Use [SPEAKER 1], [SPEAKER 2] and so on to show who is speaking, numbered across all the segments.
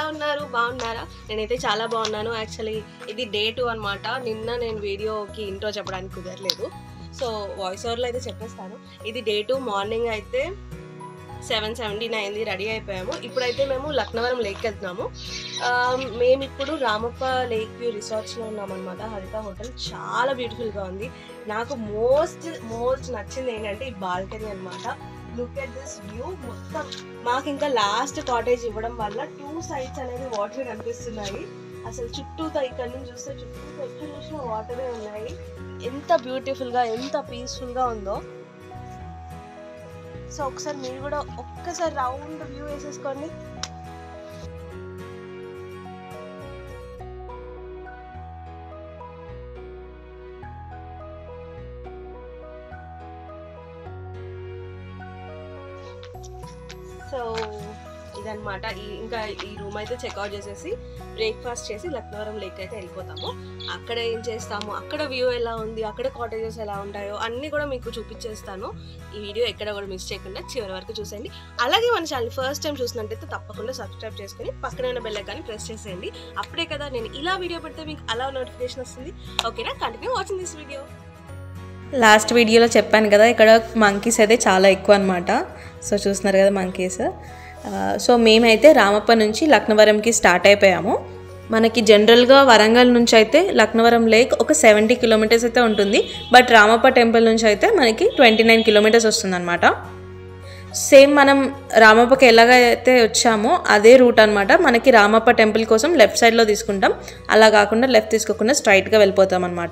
[SPEAKER 1] ఉన్నారు బాగున్నారా నేనైతే చాలా బాగున్నాను యాక్చువల్లీ ఇది డే టూ అనమాట నిన్న నేను వీడియోకి ఇంట్రో చెప్పడానికి కుదరలేదు సో వాయిస్ ఓవర్లో అయితే చెప్పేస్తాను ఇది డే టూ మార్నింగ్ అయితే సెవెన్ సెవెంటీన్ అయింది రెడీ అయిపోయాము ఇప్పుడైతే మేము లక్నవరం లేక్ వెళ్తున్నాము ఆ, మేము ఇప్పుడు రామప్ప లేక్ వ్యూ రిసార్ట్స్లో ఉన్నామన్నమాట హరిత హోటల్ చాలా బ్యూటిఫుల్గా ఉంది నాకు మోస్ట్ మోస్ట్ నచ్చింది ఏంటంటే ఈ బాల్కనీ అన్నమాట లుక్ ఎట్ దిస్ వ్యూ మొత్తం మాకు ఇంకా లాస్ట్ కాటేజ్ ఇవ్వడం వల్ల టూ సైడ్స్ అనేది వాటర్ కనిపిస్తున్నాయి అసలు చుట్టూతో ఇక్కడ నుంచి చూస్తే చుట్టూతో ఎక్కడ చూసినా వాటరే ఉన్నాయి ఎంత బ్యూటిఫుల్ గా ఎంత పీస్ఫుల్ గా ఉందో సో ఒకసారి మీరు కూడా ఒక్కసారి రౌండ్ వ్యూ వేసేసుకోండి సో ఇదన్నమాట ఈ ఇంకా ఈ రూమ్ అయితే చెక్అవుట్ చేసేసి బ్రేక్ఫాస్ట్ చేసి లక్నవరం లేక్ అయితే వెళ్ళిపోతాము అక్కడ ఏం చేస్తాము అక్కడ వ్యూ ఎలా ఉంది అక్కడ కాటేజెస్ ఎలా ఉంటాయో అన్నీ కూడా మీకు చూపించేస్తాను ఈ వీడియో ఎక్కడ కూడా మిస్ చేయకుండా చివరి వరకు చూసేయండి అలాగే మన ఛానల్ ఫస్ట్ టైం చూసినట్టయితే తప్పకుండా సబ్స్క్రైబ్ చేసుకొని పక్కన ఉన్న బెల్ ఐకాన్ని ప్రెస్ చేసేయండి అప్పుడే కదా నేను ఇలా వీడియో పెడితే మీకు అలా నోటిఫికేషన్ వస్తుంది ఓకేనా continue watching this video
[SPEAKER 2] last వీడియోలో చెప్పాను కదా ఇక్కడ మంకీస్ అయితే చాలా ఎక్కువ అనమాట సో చూస్తున్నారు కదా మంకీస్ సో మేమైతే రామప్ప నుంచి లక్నవరంకి స్టార్ట్ అయిపోయాము మనకి జనరల్గా వరంగల్ నుంచి అయితే లక్నవరం లేక్ ఒక సెవెంటీ కిలోమీటర్స్ అయితే ఉంటుంది బట్ రామప్ప టెంపుల్ నుంచి అయితే మనకి ట్వంటీ నైన్ కిలోమీటర్స్ వస్తుందన్నమాట సేమ్ మనం రామప్పకి ఎలాగైతే వచ్చామో అదే రూట్ అనమాట మనకి రామప్ప టెంపుల్ కోసం లెఫ్ట్ సైడ్లో తీసుకుంటాం అలా కాకుండా లెఫ్ట్ తీసుకోకుండా స్ట్రైట్గా వెళ్ళిపోతాం అనమాట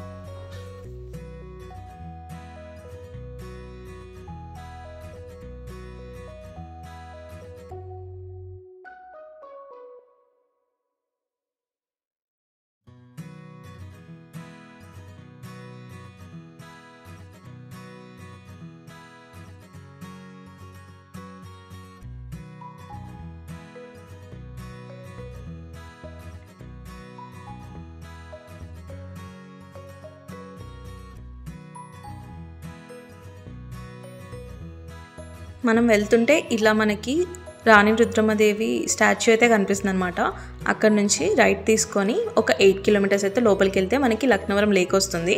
[SPEAKER 2] మనం వెళ్తుంటే ఇలా మనకి రాణి రుద్రమదేవి స్టాచ్యూ అయితే కనిపిస్తుంది అనమాట అక్కడ నుంచి రైట్ తీసుకొని ఒక ఎయిట్ కిలోమీటర్స్ అయితే లోపలికి వెళ్తే మనకి లక్నవరం లేక్ వస్తుంది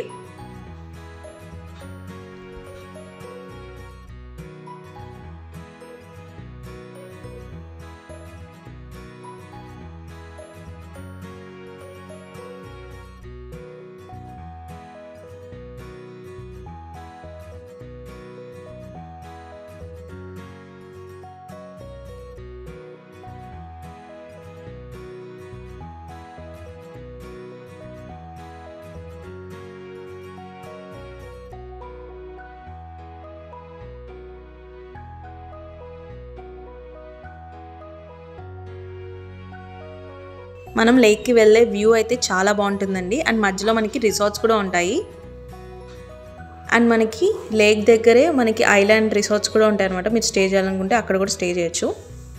[SPEAKER 2] మనం లేక్కి వెళ్ళే వ్యూ అయితే చాలా బాగుంటుందండి అండ్ మధ్యలో మనకి రిసార్ట్స్ కూడా ఉంటాయి అండ్ మనకి లేక్ దగ్గరే మనకి ఐలాండ్ రిసార్ట్స్ కూడా ఉంటాయి అనమాట మీరు స్టే చేయాలనుకుంటే అక్కడ కూడా స్టే చేయొచ్చు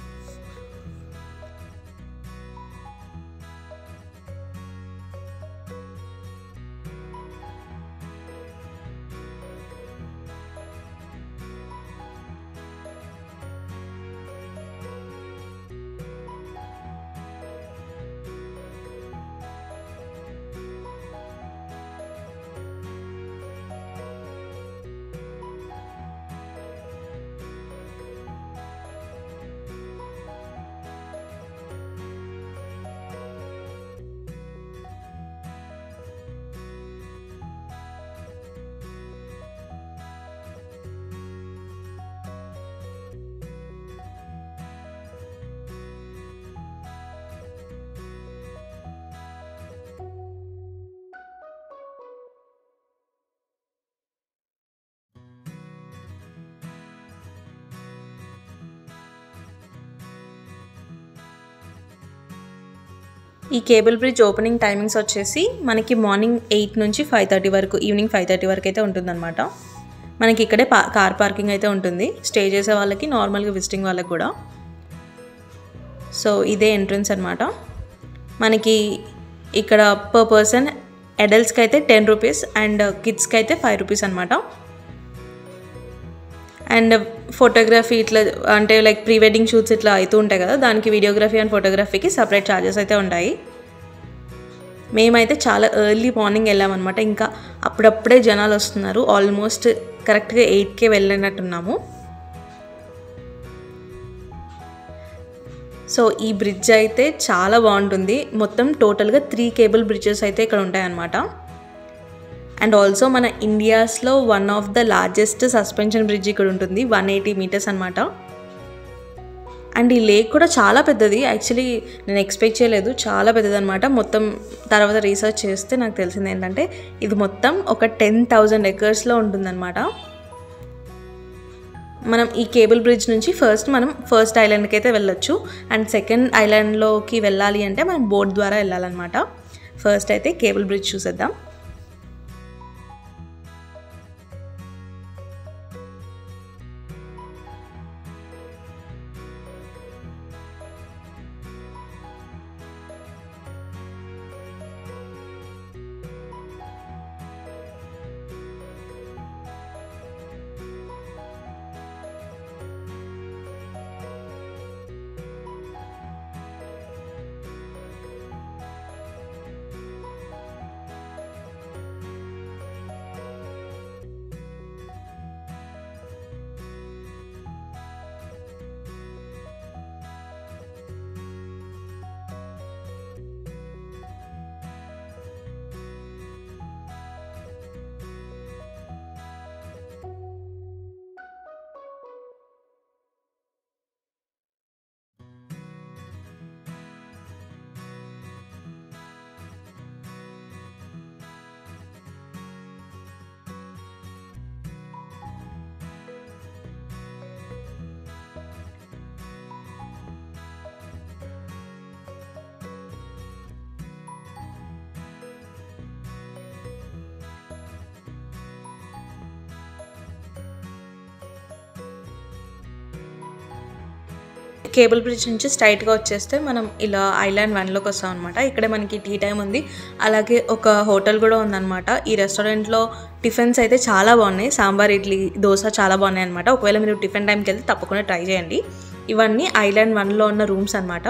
[SPEAKER 2] ఈ కేబుల్ బ్రిడ్జ్ ఓపెనింగ్ టైమింగ్స్ వచ్చేసి మనకి మార్నింగ్ ఎయిట్ నుంచి ఫైవ్ థర్టీ వరకు ఈవినింగ్ ఫైవ్ థర్టీ వరకు అయితే ఉంటుందన్నమాట మనకి ఇక్కడే పా కార్ పార్కింగ్ అయితే ఉంటుంది స్టే చేసే వాళ్ళకి నార్మల్గా విజిటింగ్ వాళ్ళకి కూడా సో ఇదే ఎంట్రన్స్ అనమాట మనకి ఇక్కడ పర్ పర్సన్ అడల్ట్స్కి అయితే టెన్ రూపీస్ అండ్ కిడ్స్కి అయితే ఫైవ్ రూపీస్ అనమాట అండ్ ఫోటోగ్రఫీ ఇట్లా అంటే లైక్ ప్రీ వెడ్డింగ్ షూట్స్ ఇట్లా అవుతూ ఉంటాయి కదా దానికి వీడియోగ్రఫీ అండ్ ఫోటోగ్రఫీకి సపరేట్ ఛార్జెస్ అయితే ఉంటాయి మేమైతే చాలా ఎర్లీ మార్నింగ్ వెళ్ళామన్నమాట ఇంకా అప్పుడప్పుడే జనాలు వస్తున్నారు ఆల్మోస్ట్ కరెక్ట్గా ఎయిట్కే వెళ్ళినట్టున్నాము సో ఈ బ్రిడ్జ్ అయితే చాలా బాగుంటుంది మొత్తం టోటల్గా త్రీ కేబుల్ బ్రిడ్జెస్ అయితే ఇక్కడ ఉంటాయన్నమాట అండ్ ఆల్సో మన ఇండియాస్లో one of the largest suspension bridge ఇక్కడ ఉంటుంది వన్ ఎయిటీ మీటర్స్ అనమాట అండ్ ఈ లేక్ కూడా చాలా పెద్దది యాక్చువల్లీ నేను ఎక్స్పెక్ట్ చేయలేదు చాలా పెద్దది అనమాట మొత్తం తర్వాత రీసెర్చ్ చేస్తే నాకు తెలిసింది ఏంటంటే ఇది మొత్తం ఒక టెన్ థౌజండ్ ఎకర్స్లో ఉంటుందన్నమాట మనం ఈ కేబుల్ బ్రిడ్జ్ నుంచి ఫస్ట్ మనం ఫస్ట్ ఐలాండ్కి అయితే వెళ్ళొచ్చు అండ్ సెకండ్ ఐలాండ్లోకి వెళ్ళాలి అంటే మనం బోట్ ద్వారా వెళ్ళాలన్నమాట ఫస్ట్ అయితే కేబుల్ బ్రిడ్జ్ చూసేద్దాం కేబుల్ బ్రిడ్జ్ నుంచి స్ట్రైట్గా వచ్చేస్తే మనం ఇలా ఐలాండ్ వన్లోకి వస్తాం అనమాట ఇక్కడే మనకి టీ టైం ఉంది అలాగే ఒక హోటల్ కూడా ఉందన్నమాట ఈ రెస్టారెంట్లో టిఫిన్స్ అయితే చాలా బాగున్నాయి సాంబార్ ఇడ్లీ దోశ చాలా బాగున్నాయి అనమాట ఒకవేళ మీరు టిఫిన్ టైంకి వెళ్తే తప్పకుండా ట్రై చేయండి ఇవన్నీ ఐలాండ్ వన్లో ఉన్న రూమ్స్ అనమాట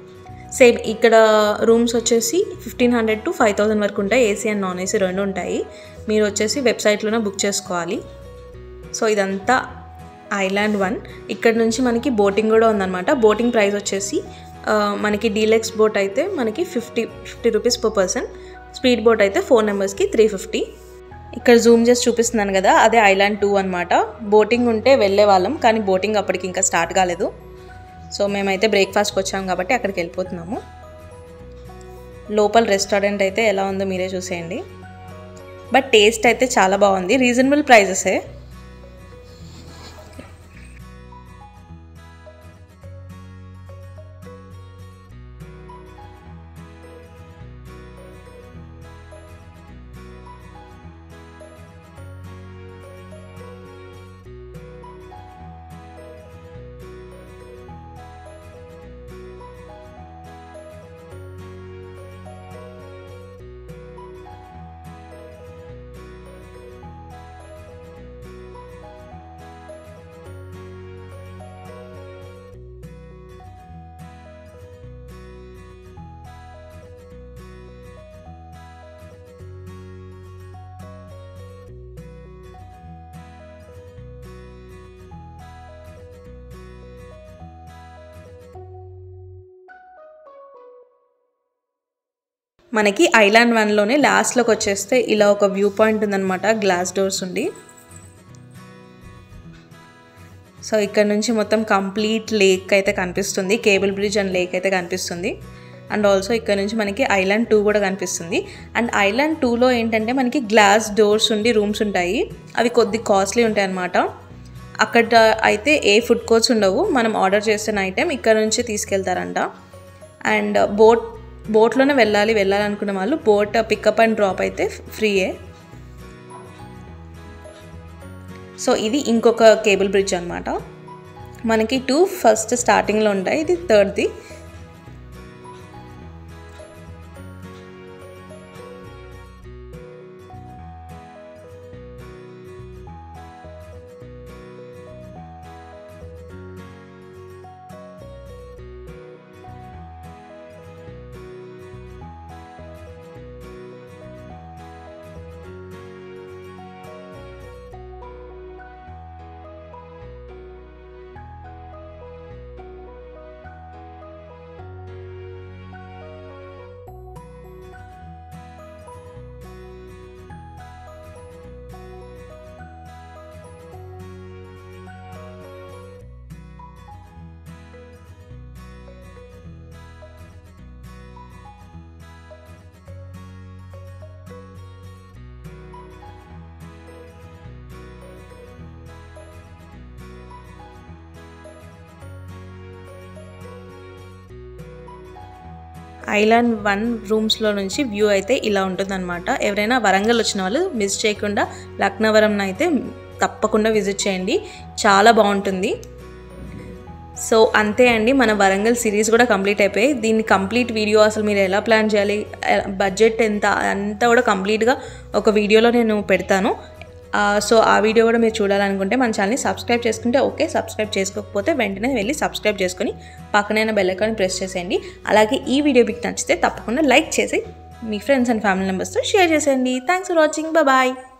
[SPEAKER 2] సేమ్ ఇక్కడ రూమ్స్ వచ్చేసి fifteen hundred to five thousand వరకు ఉంటాయి ఏసీ అండ్ నాన్ ఏసీ రెండు ఉంటాయి మీరు వచ్చేసి వెబ్సైట్లోనే బుక్ చేసుకోవాలి సో ఇదంతా ఐలాండ్ వన్ ఇక్కడ నుంచి మనకి బోటింగ్ కూడా ఉందన్నమాట బోటింగ్ ప్రైస్ వచ్చేసి ఆ, మనకి డీలెక్స్ బోట్ అయితే మనకి fifty fifty rupees per person speed boat అయితే ఫోర్ నెంబర్స్కి త్రీ ఫిఫ్టీ ఇక్కడ జూమ్ చేసి చూపిస్తున్నాను కదా అదే ఐలాండ్ టూ అనమాట బోటింగ్ ఉంటే వెళ్ళే వాళ్ళం కానీ బోటింగ్ అప్పటికి ఇంకా స్టార్ట్ కాలేదు సో మేమైతే బ్రేక్ఫాస్ట్కి వచ్చాము కాబట్టి అక్కడికి వెళ్ళిపోతున్నాము లోపల రెస్టారెంట్ అయితే ఎలా ఉందో మీరే చూసేయండి బట్ టేస్ట్ అయితే చాలా బాగుంది రీజనబుల్ ప్రైజెసే మనకి ఐలాండ్ వన్లోనే లాస్ట్లోకి వచ్చేస్తే ఇలా ఒక వ్యూ పాయింట్ ఉందన్నమాట గ్లాస్ డోర్స్ ఉండి సో ఇక్కడ నుంచి మొత్తం కంప్లీట్ లేక్ అయితే కనిపిస్తుంది కేబుల్ బ్రిడ్జ్ అండ్ లేక్ అయితే కనిపిస్తుంది అండ్ ఆల్సో ఇక్కడ నుంచి మనకి ఐలాండ్ టూ కూడా కనిపిస్తుంది అండ్ ఐలాండ్ టూలో ఏంటంటే మనకి గ్లాస్ డోర్స్ ఉండి రూమ్స్ ఉంటాయి అవి కొద్ది కాస్ట్లీ ఉంటాయి అన్నమాట అక్కడ అయితే ఏ ఫుడ్ కోర్ట్స్ ఉండవు మనం ఆర్డర్ చేసిన ఐటెం ఇక్కడ నుంచి తీసుకెళ్తారంట అండ్ బోట్ బోట్లోనే వెళ్ళాలి వెళ్ళాలనుకునే వాళ్ళు బోట్ పికప్ అండ్ డ్రాప్ అయితే ఫ్రీయే సో ఇది ఇంకొక కేబుల్ బ్రిడ్జ్ అనమాట మనకి టూ ఫస్ట్ స్టార్టింగ్లో ఉంటాయి ఇది థర్డ్ది ఐలాండ్ వన్ రూమ్స్లో నుంచి వ్యూ అయితే ఇలా ఉంటుందన్నమాట ఎవరైనా వరంగల్ వచ్చిన వాళ్ళు మిస్ చేయకుండా లక్నవరం అయితే తప్పకుండా విజిట్ చేయండి చాలా బాగుంటుంది సో అంతే అండి మన వరంగల్ సిరీస్ కూడా కంప్లీట్ అయిపోయి దీన్ని కంప్లీట్ వీడియో అసలు మీరు ఎలా ప్లాన్ చేయాలి బడ్జెట్ ఎంత అంతా కూడా కంప్లీట్గా ఒక వీడియోలో నేను పెడతాను ఆ, సో ఆ వీడియో కూడా మీరు చూడాలనుకుంటే మన ఛానల్ని సబ్స్క్రైబ్ చేసుకుంటే ఓకే సబ్స్క్రైబ్ చేసుకోకపోతే వెంటనే వెళ్ళి సబ్స్క్రైబ్ చేసుకొని పక్కనైన బెల్ ఐకాన్ ప్రెస్ చేసేయండి అలాగే ఈ వీడియో మీకు నచ్చితే తప్పకుండా లైక్ చేసి మీ ఫ్రెండ్స్ అండ్ ఫ్యామిలీ మెంబర్స్తో షేర్ చేసేయండి థ్యాంక్స్ ఫర్ వాచింగ్ బాయ్